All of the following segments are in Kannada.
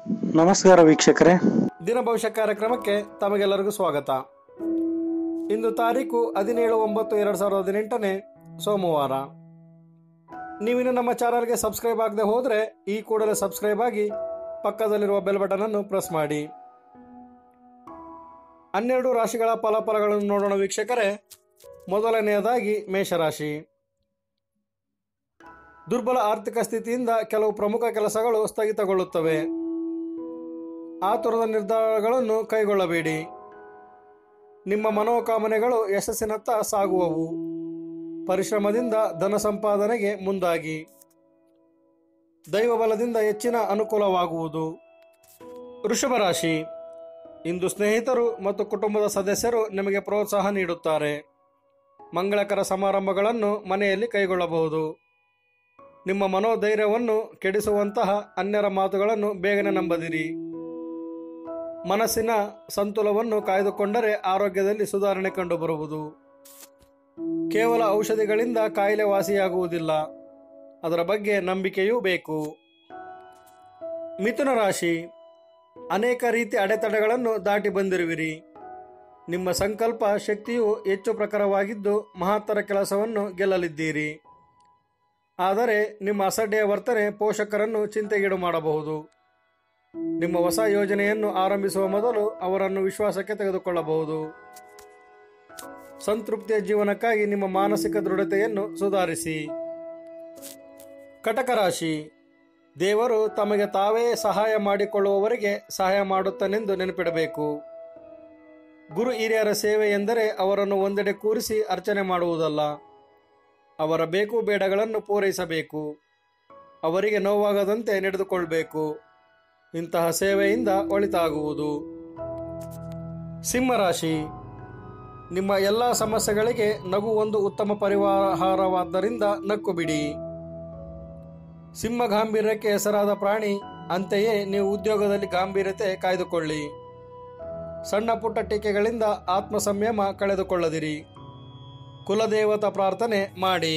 ನಮಸ್ಕಾರ ವೀಕ್ಷಕರೇ ದಿನ ಭವಿಷ್ಯ ಕಾರ್ಯಕ್ರಮಕ್ಕೆ ತಮಗೆಲ್ಲರಿಗೂ ಸ್ವಾಗತ ಇಂದು ತಾರೀಕು ಹದಿನೇಳು ಒಂಬತ್ತು ಎರಡು ಸಾವಿರದ ಹದಿನೆಂಟನೇ ಸೋಮವಾರ ನೀವಿನ್ನು ನಮ್ಮ ಚಾನಲ್ಗೆ ಸಬ್ಸ್ಕ್ರೈಬ್ ಆಗದೆ ಹೋದರೆ ಈ ಕೂಡಲೇ ಸಬ್ಸ್ಕ್ರೈಬ್ ಆಗಿ ಪಕ್ಕದಲ್ಲಿರುವ ಬೆಲ್ ಬಟನ್ ಅನ್ನು ಪ್ರೆಸ್ ಮಾಡಿ ಹನ್ನೆರಡು ರಾಶಿಗಳ ಫಲಫಲಗಳನ್ನು ನೋಡೋಣ ವೀಕ್ಷಕರೇ ಮೊದಲನೆಯದಾಗಿ ಮೇಷರಾಶಿ ದುರ್ಬಲ ಆರ್ಥಿಕ ಸ್ಥಿತಿಯಿಂದ ಕೆಲವು ಪ್ರಮುಖ ಕೆಲಸಗಳು ಸ್ಥಗಿತಗೊಳ್ಳುತ್ತವೆ ಆತುರದ ನಿರ್ಧಾರಗಳನ್ನು ಕೈಗೊಳ್ಳಬೇಡಿ ನಿಮ್ಮ ಮನೋಕಾಮನೆಗಳು ಯಶಸ್ಸಿನತ್ತ ಸಾಗುವವು ಪರಿಶ್ರಮದಿಂದ ಧನ ಸಂಪಾದನೆಗೆ ಮುಂದಾಗಿ ದೈವ ಬಲದಿಂದ ಹೆಚ್ಚಿನ ಅನುಕೂಲವಾಗುವುದು ವೃಷಭ ರಾಶಿ ಇಂದು ಸ್ನೇಹಿತರು ಮತ್ತು ಕುಟುಂಬದ ಸದಸ್ಯರು ನಿಮಗೆ ಪ್ರೋತ್ಸಾಹ ನೀಡುತ್ತಾರೆ ಮಂಗಳಕರ ಸಮಾರಂಭಗಳನ್ನು ಮನೆಯಲ್ಲಿ ಕೈಗೊಳ್ಳಬಹುದು ನಿಮ್ಮ ಮನೋಧೈರ್ಯವನ್ನು ಕೆಡಿಸುವಂತಹ ಅನ್ಯರ ಮಾತುಗಳನ್ನು ಬೇಗನೆ ನಂಬದಿರಿ ಮನಸ್ಸಿನ ಸಂತುಲವನ್ನು ಕಾಯ್ದುಕೊಂಡರೆ ಆರೋಗ್ಯದಲ್ಲಿ ಸುಧಾರಣೆ ಕಂಡುಬರುವುದು ಕೇವಲ ಔಷಧಿಗಳಿಂದ ಕಾಯಿಲೆ ವಾಸಿಯಾಗುವುದಿಲ್ಲ ಅದರ ಬಗ್ಗೆ ನಂಬಿಕೆಯೂ ಬೇಕು ಮಿಥುನ ರಾಶಿ ಅನೇಕ ರೀತಿ ಅಡೆತಡೆಗಳನ್ನು ದಾಟಿ ಬಂದಿರುವಿರಿ ನಿಮ್ಮ ಸಂಕಲ್ಪ ಶಕ್ತಿಯು ಹೆಚ್ಚು ಪ್ರಖರವಾಗಿದ್ದು ಮಹತ್ತರ ಕೆಲಸವನ್ನು ಗೆಲ್ಲಲಿದ್ದೀರಿ ಆದರೆ ನಿಮ್ಮ ಅಸಡ್ಡೆಯ ವರ್ತನೆ ಪೋಷಕರನ್ನು ಚಿಂತೆಗೀಡು ಮಾಡಬಹುದು ನಿಮ್ಮ ಹೊಸ ಯೋಜನೆಯನ್ನು ಆರಂಭಿಸುವ ಮೊದಲು ಅವರನ್ನು ವಿಶ್ವಾಸಕ್ಕೆ ತೆಗೆದುಕೊಳ್ಳಬಹುದು ಸಂತೃಪ್ತಿಯ ಜೀವನಕ್ಕಾಗಿ ನಿಮ್ಮ ಮಾನಸಿಕ ದೃಢತೆಯನ್ನು ಸುಧಾರಿಸಿ ಕಟಕ ರಾಶಿ ದೇವರು ತಮಗೆ ತಾವೇ ಸಹಾಯ ಮಾಡಿಕೊಳ್ಳುವವರಿಗೆ ಸಹಾಯ ಮಾಡುತ್ತಾನೆಂದು ನೆನಪಿಡಬೇಕು ಗುರು ಹಿರಿಯರ ಸೇವೆ ಎಂದರೆ ಅವರನ್ನು ಒಂದೆಡೆ ಕೂರಿಸಿ ಅರ್ಚನೆ ಮಾಡುವುದಲ್ಲ ಅವರ ಬೇಕು ಬೇಡಗಳನ್ನು ಪೂರೈಸಬೇಕು ಅವರಿಗೆ ನೋವಾಗದಂತೆ ನಡೆದುಕೊಳ್ಬೇಕು ಇಂತಹ ಸೇವೆಯಿಂದ ಒಳಿತಾಗುವುದು ಸಿಂಹರಾಶಿ ನಿಮ್ಮ ಎಲ್ಲ ಸಮಸ್ಯೆಗಳಿಗೆ ನಗು ಒಂದು ಉತ್ತಮ ಪರಿಹಾರವಾದ್ದರಿಂದ ನಕ್ಕು ಬಿಡಿ ಸಿಂಹ ಗಾಂಭೀರ್ಯಕ್ಕೆ ಹೆಸರಾದ ಪ್ರಾಣಿ ಅಂತೆಯೇ ನೀವು ಉದ್ಯೋಗದಲ್ಲಿ ಗಾಂಭೀರ್ಯತೆ ಕಾಯ್ದುಕೊಳ್ಳಿ ಸಣ್ಣ ಪುಟ್ಟ ಟೀಕೆಗಳಿಂದ ಆತ್ಮ ಸಂಯಮ ಕಳೆದುಕೊಳ್ಳದಿರಿ ಕುಲದೇವತ ಪ್ರಾರ್ಥನೆ ಮಾಡಿ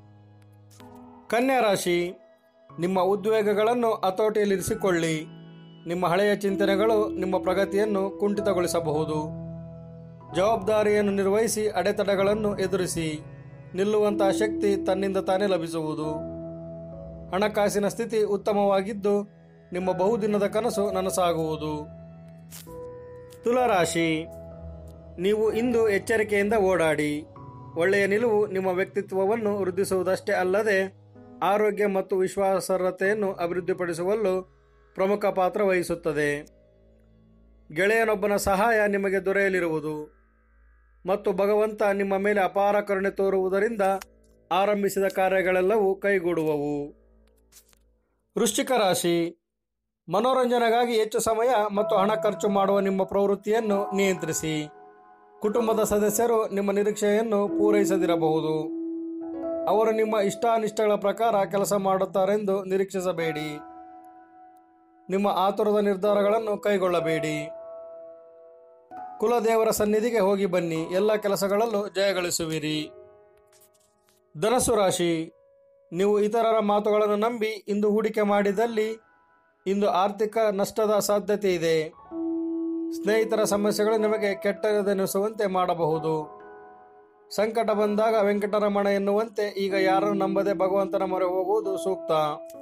ಕನ್ಯಾ ರಾಶಿ ನಿಮ್ಮ ಉದ್ವೇಗಗಳನ್ನು ಹತೋಟಿಯಲ್ಲಿರಿಸಿಕೊಳ್ಳಿ ನಿಮ್ಮ ಹಳೆಯ ಚಿಂತನೆಗಳು ನಿಮ್ಮ ಪ್ರಗತಿಯನ್ನು ಕುಂಠಿತಗೊಳಿಸಬಹುದು ಜವಾಬ್ದಾರಿಯನ್ನು ನಿರ್ವಹಿಸಿ ಅಡೆತಡೆಗಳನ್ನು ಎದುರಿಸಿ ನಿಲ್ಲುವಂತಹ ಶಕ್ತಿ ತನ್ನಿಂದ ತಾನೇ ಲಭಿಸುವುದು ಹಣಕಾಸಿನ ಸ್ಥಿತಿ ಉತ್ತಮವಾಗಿದ್ದು ನಿಮ್ಮ ಬಹುದಿನದ ಕನಸು ನನಸಾಗುವುದು ತುಲಾರಾಶಿ ನೀವು ಇಂದು ಎಚ್ಚರಿಕೆಯಿಂದ ಓಡಾಡಿ ಒಳ್ಳೆಯ ನಿಲುವು ನಿಮ್ಮ ವ್ಯಕ್ತಿತ್ವವನ್ನು ವೃದ್ಧಿಸುವುದಷ್ಟೇ ಅಲ್ಲದೆ ಆರೋಗ್ಯ ಮತ್ತು ವಿಶ್ವಾಸಾರ್ಹತೆಯನ್ನು ಅಭಿವೃದ್ಧಿಪಡಿಸುವಲ್ಲೂ ಪ್ರಮುಖ ಪಾತ್ರ ವಹಿಸುತ್ತದೆ ಗೆಳೆಯನೊಬ್ಬನ ಸಹಾಯ ನಿಮಗೆ ದೊರೆಯಲಿರುವುದು ಮತ್ತು ಭಗವಂತ ನಿಮ್ಮ ಮೇಲೆ ಅಪಾರ ಕರುಣೆ ತೋರುವುದರಿಂದ ಆರಂಭಿಸಿದ ಕಾರ್ಯಗಳೆಲ್ಲವೂ ಕೈಗೂಡುವವು ವೃಶ್ಚಿಕ ರಾಶಿ ಮನೋರಂಜನೆಗಾಗಿ ಹೆಚ್ಚು ಸಮಯ ಮತ್ತು ಹಣ ಖರ್ಚು ಮಾಡುವ ನಿಮ್ಮ ಪ್ರವೃತ್ತಿಯನ್ನು ನಿಯಂತ್ರಿಸಿ ಕುಟುಂಬದ ಸದಸ್ಯರು ನಿಮ್ಮ ನಿರೀಕ್ಷೆಯನ್ನು ಪೂರೈಸದಿರಬಹುದು ಅವರು ನಿಮ್ಮ ಇಷ್ಟಾನಿಷ್ಟಗಳ ಪ್ರಕಾರ ಕೆಲಸ ಮಾಡುತ್ತಾರೆಂದು ನಿರೀಕ್ಷಿಸಬೇಡಿ ನಿಮ್ಮ ಆತುರದ ನಿರ್ಧಾರಗಳನ್ನು ಕೈಗೊಳ್ಳಬೇಡಿ ಕುಲದೇವರ ಸನ್ನಿಧಿಗೆ ಹೋಗಿ ಬನ್ನಿ ಎಲ್ಲ ಕೆಲಸಗಳಲ್ಲೂ ಜಯಗಳಿಸುವಿರಿ ಧನಸ್ಸು ರಾಶಿ ನೀವು ಇತರರ ಮಾತುಗಳನ್ನು ನಂಬಿ ಇಂದು ಹೂಡಿಕೆ ಮಾಡಿದಲ್ಲಿ ಇಂದು ಆರ್ಥಿಕ ನಷ್ಟದ ಸಾಧ್ಯತೆ ಇದೆ ಸ್ನೇಹಿತರ ಸಮಸ್ಯೆಗಳು ನಿಮಗೆ ಕೆಟ್ಟದೆನಿಸುವಂತೆ ಮಾಡಬಹುದು ಸಂಕಟ ಬಂದಾಗ ವೆಂಕಟರಮಣ ಎನ್ನುವಂತೆ ಈಗ ಯಾರನ್ನು ನಂಬದೆ ಭಗವಂತನ ಮೊರೆ ಹೋಗುವುದು ಸೂಕ್ತ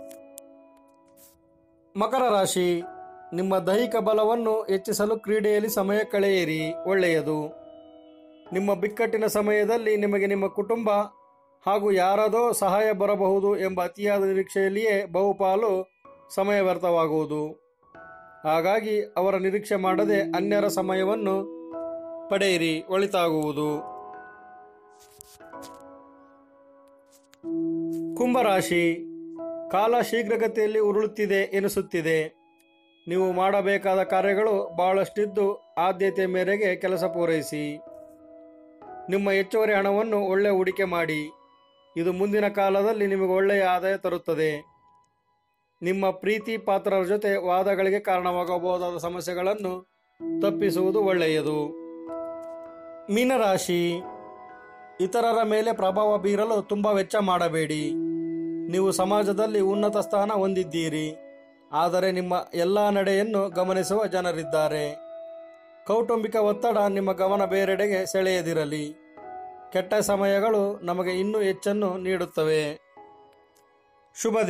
ಮಕರ ರಾಶಿ ನಿಮ್ಮ ದೈಹಿಕ ಬಲವನ್ನು ಹೆಚ್ಚಿಸಲು ಕ್ರೀಡೆಯಲ್ಲಿ ಸಮಯ ಕಳೆಯಿರಿ ಒಳ್ಳೆಯದು ನಿಮ್ಮ ಬಿಕ್ಕಟ್ಟಿನ ಸಮಯದಲ್ಲಿ ನಿಮಗೆ ನಿಮ್ಮ ಕುಟುಂಬ ಹಾಗೂ ಯಾರದೋ ಸಹಾಯ ಬರಬಹುದು ಎಂಬ ಅತಿಯಾದ ನಿರೀಕ್ಷೆಯಲ್ಲಿಯೇ ಬಹುಪಾಲು ಸಮಯ ವ್ಯರ್ಥವಾಗುವುದು ಹಾಗಾಗಿ ಅವರ ನಿರೀಕ್ಷೆ ಮಾಡದೆ ಅನ್ಯರ ಸಮಯವನ್ನು ಪಡೆಯಿರಿ ಒಳಿತಾಗುವುದು ಕುಂಭರಾಶಿ ಕಾಲ ಶೀಘ್ರಗತಿಯಲ್ಲಿ ಉರುಳುತ್ತಿದೆ ಎನಿಸುತ್ತಿದೆ ನೀವು ಮಾಡಬೇಕಾದ ಕಾರ್ಯಗಳು ಬಹಳಷ್ಟಿದ್ದು ಆದ್ಯತೆಯ ಮೇರೆಗೆ ಕೆಲಸ ಪೂರೈಸಿ ನಿಮ್ಮ ಹೆಚ್ಚುವರಿ ಹಣವನ್ನು ಒಳ್ಳೆ ಹೂಡಿಕೆ ಮಾಡಿ ಇದು ಮುಂದಿನ ಕಾಲದಲ್ಲಿ ನಿಮಗೆ ಒಳ್ಳೆಯ ಆದಾಯ ತರುತ್ತದೆ ನಿಮ್ಮ ಪ್ರೀತಿ ಪಾತ್ರರ ಜೊತೆ ವಾದಗಳಿಗೆ ಕಾರಣವಾಗಬಹುದಾದ ಸಮಸ್ಯೆಗಳನ್ನು ತಪ್ಪಿಸುವುದು ಒಳ್ಳೆಯದು ಮೀನರಾಶಿ ಇತರರ ಮೇಲೆ ಪ್ರಭಾವ ಬೀರಲು ತುಂಬ ವೆಚ್ಚ ಮಾಡಬೇಡಿ ನೀವು ಸಮಾಜದಲ್ಲಿ ಉನ್ನತ ಸ್ಥಾನ ಹೊಂದಿದ್ದೀರಿ ಆದರೆ ನಿಮ್ಮ ಎಲ್ಲ ನಡೆಯನ್ನು ಗಮನಿಸುವ ಜನರಿದ್ದಾರೆ ಕೌಟುಂಬಿಕ ಒತ್ತಡ ನಿಮ್ಮ ಗಮನ ಬೇರೆಡೆಗೆ ಸೆಳೆಯದಿರಲಿ ಕೆಟ್ಟ ಸಮಯಗಳು ನಮಗೆ ಇನ್ನೂ ಹೆಚ್ಚನ್ನು ನೀಡುತ್ತವೆ ಶುಭ